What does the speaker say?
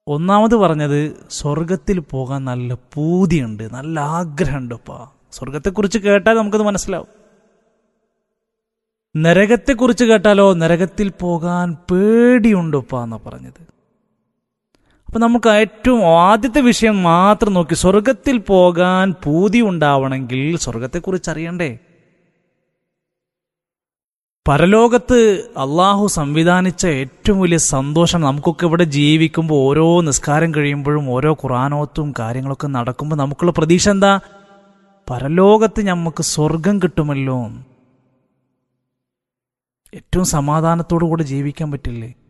ഒന്നാമത് പറഞ്ഞത് സ്വർഗത്തിൽ പോകാൻ നല്ല പൂതിയുണ്ട് നല്ല ആഗ്രഹമുണ്ട് ഇപ്പാ സ്വർഗത്തെക്കുറിച്ച് കേട്ടാൽ നമുക്കത് മനസ്സിലാവും നരകത്തെക്കുറിച്ച് കേട്ടാലോ നരകത്തിൽ പോകാൻ പേടിയുണ്ട് ഉപ്പ എന്നാ പറഞ്ഞത് അപ്പൊ നമുക്ക് ഏറ്റവും ആദ്യത്തെ വിഷയം മാത്രം നോക്കി സ്വർഗത്തിൽ പോകാൻ പൂതി ഉണ്ടാവണമെങ്കിൽ സ്വർഗത്തെക്കുറിച്ച് അറിയണ്ടേ പരലോകത്ത് അള്ളാഹു സംവിധാനിച്ച ഏറ്റവും വലിയ സന്തോഷം നമുക്കൊക്കെ ഇവിടെ ജീവിക്കുമ്പോൾ ഓരോ നിസ്കാരം കഴിയുമ്പോഴും ഓരോ ഖുറാനോത്തും കാര്യങ്ങളൊക്കെ നടക്കുമ്പോൾ നമുക്കുള്ള പ്രതീക്ഷ എന്താ പരലോകത്ത് നമുക്ക് സ്വർഗം കിട്ടുമല്ലോ ഏറ്റവും സമാധാനത്തോടു കൂടെ ജീവിക്കാൻ പറ്റില്ലേ